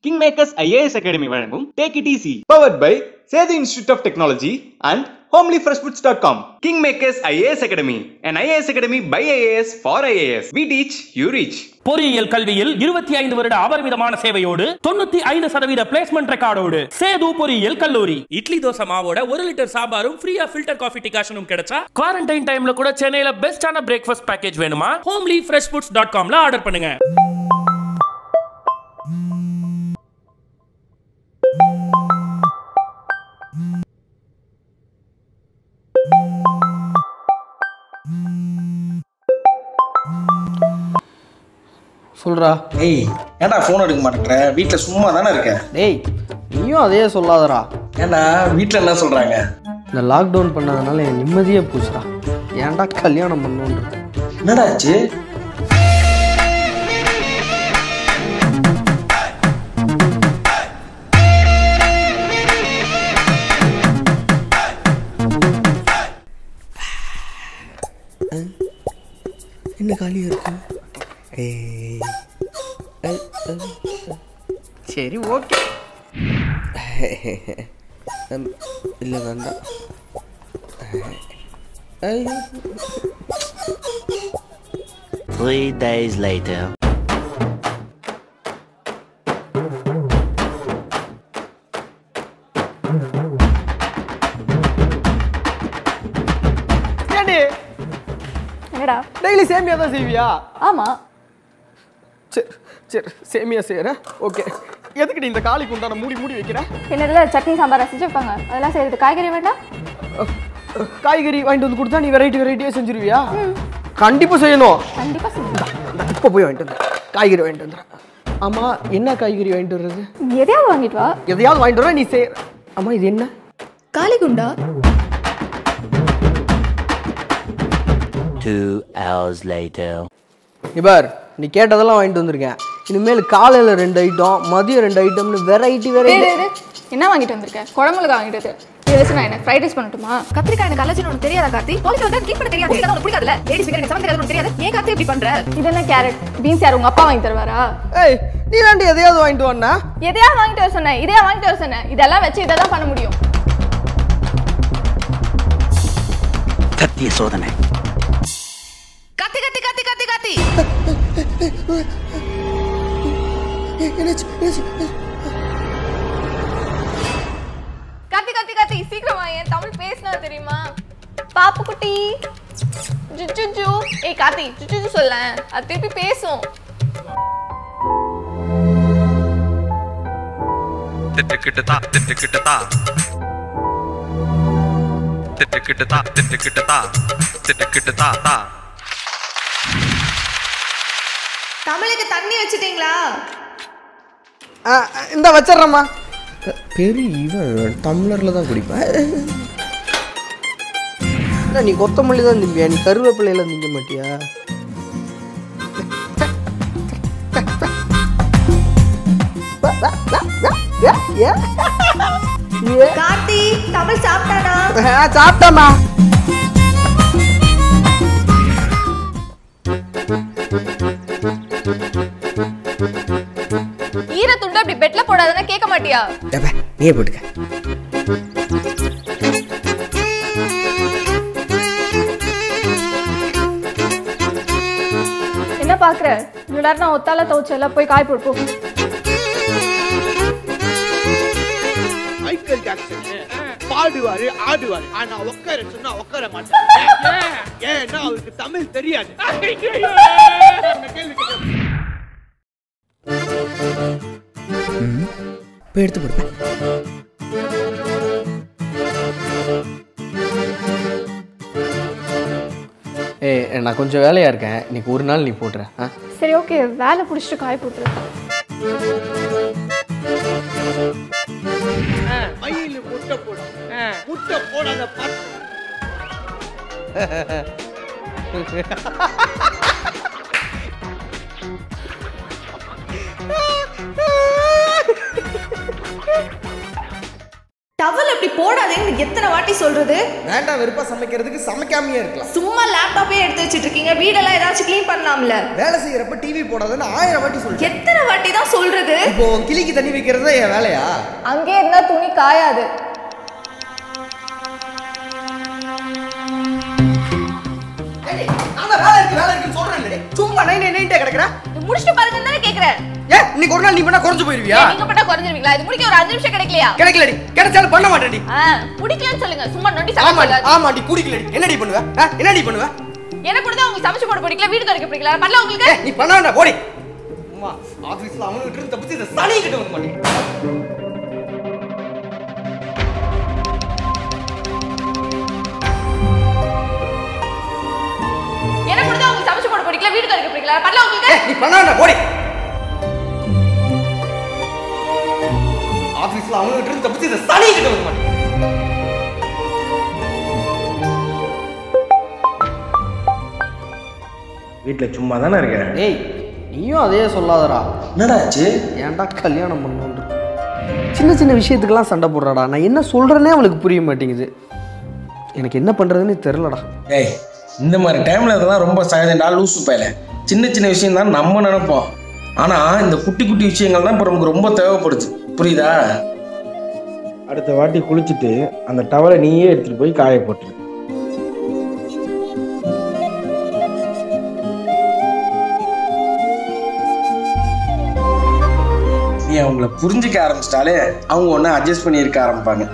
King Makers IAS Academy வழங்கும் take it easy powered by Sethi Institute of Technology and homelyfreshfoods.com. Kingmakers IAS Academy, an IAS academy by IAS for IAS. We teach, you reach. பொறியியல் கல்வியில் இருபத்தி ஐந்து வருட அபரிமிதமான சேவையோடு தொண்ணூத்தி ஐந்து சதவீத பிளேஸ்மெண்ட் ரெக்கார்டோடு சேது பொறியியல் கல்லூரி இட்லி தோசை மாவோட ஒரு லிட்டர் சாம்பாரும் ஃப்ரீயா ஃபில்டர் காஃபி டிகாஷனும் கிடைச்சா குவாரண்டைன் டைம்ல கூட சென்னையில பெஸ்டான பிரேக்ஃபாஸ்ட் பேக்கேஜ் வேணுமா ஹோம்லி ஃப்ரெஷ் ஃபுட்ஸ் டாட் காம்ல ஆர்டர் பண்ணுங்க சொல்றா ஏய் ஏன்டா ஃபோன் எடுக்க மாட்டேங்கிற வீட்டில் சும்மா தானே இருக்க டேய் நீயும் அதே சொல்லாதடா ஏன்டா வீட்டில் என்ன சொல்கிறாங்க இந்த லாக்டவுன் பண்ணதுனால என் நிம்மதியே போச்சுடா ஏன்டா கல்யாணம் பண்ணுன்றது என்னடா ஆச்சு என்ன காலியாக இருக்கு ஏய். அ- அ- சரி ஓகே இல்லை வேண்டாம் ஐயோ. Three days later. ஏண்டி என்னடா டெய்லி சேமியா தான் செய்வியா ஆமா சரி சரி சேமியா செய்கிறேன் ஓகே எதுக்குடி இந்த காளிக்கு உண்டான மூடி மூடி வைக்கிறேன் என்னதுல சட்னி சாம்பார் செஞ்சு வைப்பாங்க அதெல்லாம் செய்யறது காய்கறி வேண்டாம் காய்கறி வாங்கிட்டு வந்து கொடுத்தா நீ வெரைட்டி வெரைட்டியாக செஞ்சிருவியா கண்டிப்பாக செய்யணும் கண்டிப்பா செஞ்சு இப்போ போய் வாங்கிட்டு வந்துடுறேன் காய்கறி வாங்கிட்டு வந்துடுறேன் ஆமாம் என்ன காய்கறி வாங்கிட்டு வர்றது எதையாவது வாங்கிட்டு வா எதையாவது வாங்கிட்டு வர நீ செய் ஆமாம் இது என்ன காளிகுண்டா Two hours later. இபார் நீ கேட்டதெல்லாம் வாங்கிட்டு வந்திருக்கேன் இனிமேல் காலையில் ரெண்டு ஐட்டம் மதியம் ரெண்டு ஐட்டம்னு வெரைட்டி வெரைட்டி என்ன வாங்கிட்டு வந்திருக்க குழம்புல வாங்கிட்டு வந்து இதை வச்சு நான் என்ன ஃப்ரைட் ரைஸ் பண்ணட்டுமா கத்திரிக்காய் எனக்கு அலர்ஜின்னு உனக்கு தெரியாதா கார்த்தி போலீஸ் வந்து க்ளீன் பண்ண தெரியாது உங்களுக்கு உனக்கு பிடிக்காதுல லேடிஸ் ஃபிகர் எனக்கு சமைக்க தெரியாது உனக்கு தெரியாது ஏன் கார்த்தி இப்படி பண்ற இது என்ன கேரட் பீன்ஸ் யார் உங்க அப்பா வாங்கி தருவாரா ஏய் நீ தாண்டி எதையாவது வாங்கிட்டு வந்தா எதையாவது வாங்கிட்டு வர சொன்னேன் இதையா வாங்கிட்டு வர சொன்னேன் இதெல்லாம் வச்சு இதெல்லாம் பண்ண முடியும் சத்திய சோதனை கத்தி கத்தி கத்தி கத்தி கத்தி கத்தி கத்தி கத்தி சீக்கிரமா என் தமிழ் பேசினா தெரியுமா பாப்பு குட்டி ஜுஜுஜு ஏய் காத்தி ஜுஜுஜு சொல்ல அது திருப்பி பேசும் திட்டுக்கிட்டுதா திட்டுக்கிட்டுதா திட்டுக்கிட்டுதா திட்டுக்கிட்டுதா திட்டுக்கிட்டுதா தா தமிழுக்கு தண்ணி வச்சிட்டீங்களா இந்த வச்சிட்றேம்மா பெரிய இவன் டம்ளரில் தான் குடிப்பேன் இல்லை நீ கொத்தமல்லி தான் திம்பியா நீ கருவேப்பிலையில திங்க மாட்டியா கார்த்தி தமிழ் சாப்பிட்டானா சாப்பிட்டேம்மா ஈர துண்டு அப்படி பெட்ல போடாதன்னா கேட்க மாட்டியா நீயே போட்டுக்க என்ன பாக்குற இவ்வளவு நேரம் நான் ஒத்தால துவச்சல போய் காய் போட்டு போ மைக்கேல் ஜாக்சன் பாடுவாரு ஆடுவாரு ஆனா உட்கார சொன்னா உட்கார மாட்டாரு ஏன்னா அவருக்கு தமிழ் தெரியாது கேள்வி கேட்க போய் எடுத்து போடுப்பேன் ஏய் நான் கொஞ்சம் வேலையாக இருக்கேன் இன்னைக்கு ஒரு நாள் நீ போட்டுற ஆ சரி ஓகே வேலை புடிச்சிட்டு காய் போட்டுரு மயில் முட்டை போடும் முட்டை போடாத பார்த்து டவல் அப்படி போடாதேன்னு எத்தனை வாட்டி சொல்றது வேண்டாம் வெறுப்பா சமைக்கிறதுக்கு சமைக்காமையே இருக்கலாம் சும்மா லேப்டாப்பே எடுத்து வச்சிட்டு இருக்கீங்க வீடெல்லாம் ஏதாச்சும் க்ளீன் பண்ணலாம்ல வேலை செய்யறப்ப டிவி போடாதுன்னு ஆயிரம் வாட்டி சொல்லிட்டேன் எத்தனை வாட்டி தான் சொல்றது இப்போ உன் கிளிக்கு தண்ணி வைக்கிறது தான் என் வேலையா அங்கே இருந்தா துணி காயாது நான் வேலை இருக்கு வேலை இருக்குன்னு சொல்றேன் சும்மா நைன் நைன்ட்டே கிடக்குறேன் இது முடிச்சுட்டு பாருங்கன்னு தானே கேக்குறேன் ஏன் இன்னைக்கு ஒரு நாள் நீ பண்ணா குறைஞ்சு போயிருவியா ஏன் நீங்க பண்ணா குறைஞ்சிருவீங்களா இது முடிக்க ஒரு அஞ்சு நிமிஷம் கிடைக்கலையா கிடைக்கலடி கிடைச்சாலும் பண்ண மாட்டேடி ஆ, பிடிக்கலன்னு சொல்லுங்க சும்மா நொண்டி ஆமாடி சமைச்சு ஆமாடி குடிக்கலடி என்னடி பண்ணுவ ஆ, என்னடி பண்ணுவ எனக்கு கூட தான் உங்களுக்கு சமைச்சு போட பிடிக்கல வீடு துடைக்க பிடிக்கல பண்ணல உங்களுக்கு ஏய், நீ பண்ண வேண்டாம் போடி அம்மா ஆபீஸ்ல அவனுக்கு இருந்து தப்பிச்சு இந்த சனி கிட்ட வந்து மாட்டேன் எனக்கு கூட தான் உங்களுக்கு சமைச்சு போட பிடிக்கல வீடு துடைக்க பிடிக்கல பண்ணல உங்களுக்கு நீ பண்ண வேண்டாம் போடி ஆபீஸ்ல அவனுக்கு இருந்து தப்பிச்சு இந்த சனி கிட்ட வந்து மாட்டேன் வீட்டில் சும்மா தானே இருக்கேன் ஏய் நீயும் அதே சொல்லாதடா என்னடாச்சு ஏன்டா கல்யாணம் பண்ணுன்ற சின்ன சின்ன விஷயத்துக்கெல்லாம் சண்டை போடுறாடா நான் என்ன சொல்கிறேனே அவளுக்கு புரிய மாட்டேங்குது எனக்கு என்ன பண்ணுறதுன்னு தெரிலடா ஏய் இந்த மாதிரி டைமில் இதெல்லாம் ரொம்ப சகஜம்டா லூசு பையல சின்ன சின்ன விஷயம் தான் நம்ம நினைப்போம் ஆனால் இந்த குட்டி குட்டி விஷயங்கள் தான் இப்போ நமக்கு ரொம்ப தேவைப்படுது புரியுதா அடுத்த வாட்டி குளிச்சுட்டு அந்த டவலை நீயே எடுத்துட்டு போய் காய போட்டுரு நீ அவங்கள புரிஞ்சுக்க ஆரம்பிச்சிட்டாலே அவங்க ஒன்று அட்ஜஸ்ட் பண்ணி இருக்க ஆரம்பிப்பாங்க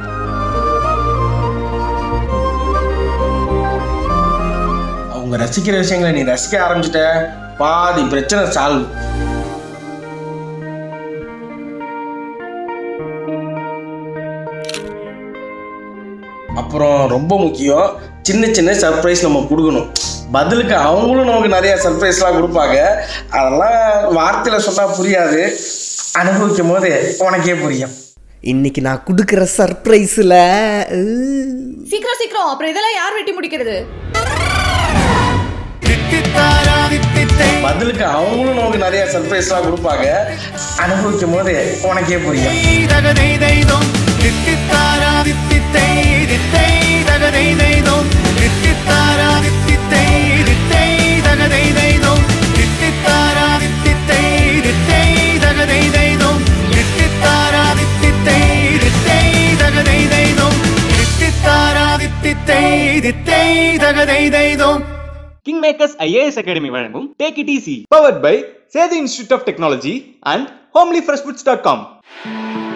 அவங்க ரசிக்கிற விஷயங்களை நீ ரசிக்க ஆரம்பிச்சிட்ட பாதி பிரச்சனை சால்வ் அப்புறம் ரொம்ப முக்கியம் சின்ன சின்ன சர்ப்ரைஸ் நம்ம கொடுக்கணும் பதிலுக்கு அவங்களும் நமக்கு நிறைய சர்ப்ரைஸ்லாம் கொடுப்பாங்க அதெல்லாம் வார்த்தையில் சொன்னால் புரியாது அனுபவிக்கும் போது உனக்கே புரியும் இன்னைக்கு நான் கொடுக்குற சர்ப்ரைஸில் சீக்கிரம் சீக்கிரம் அப்புறம் இதெல்லாம் யார் வெட்டி முடிக்கிறது பதிலுக்கு அவங்களும் நமக்கு நிறைய சர்ப்ரைஸ்லாம் கொடுப்பாங்க அனுபவிக்கும் போது உனக்கே புரியும் கிங் மேக்கர்ஸ் ஐஏஎஸ் அகாடமி வழங்கும் take it easy powered by Sethu Institute of Technology and Homely Fresh dot com